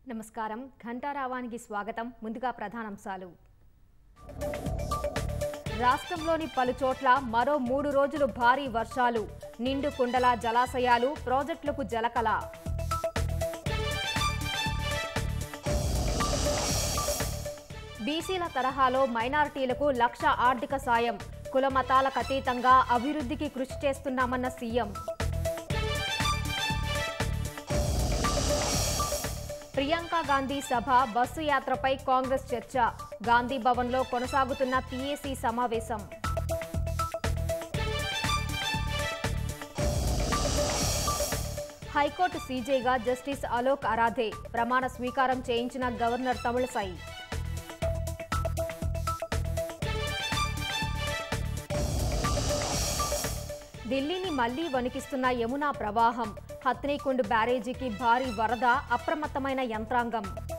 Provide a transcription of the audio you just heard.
నమస్కారం ఘంటారావానికి స్వాగతం ముందుగా ప్రధానాంశాలు రాష్ట్రంలోని పలు చోట్ల మరో మూడు రోజులు భారీ వర్షాలు నిండు కుండల జలాశయాలు ప్రాజెక్టులకు జలకల బీసీల తరహాలో మైనారిటీలకు లక్ష ఆర్థిక సాయం కుల మతాలకు అతీతంగా అభివృద్ధికి కృషి చేస్తున్నామన్న సీఎం ప్రియాంక గాంధీ సభ బస్సు యాత్రపై కాంగ్రెస్ చర్చ గాంధీ భవన్లో కొనసాగుతున్న పీఏసీ సమావేశం హైకోర్టు సీజేగా జస్టిస్ అలోక్ అరాధే ప్రమాణ స్వీకారం చేయించిన గవర్నర్ తమిళసై ఢిల్లీని మళ్లీ వణికిస్తున్న యమునా ప్రవాహం హత్నీకుండ్ బ్యారేజీకి భారీ వరద అప్రమత్తమైన యంత్రాంగం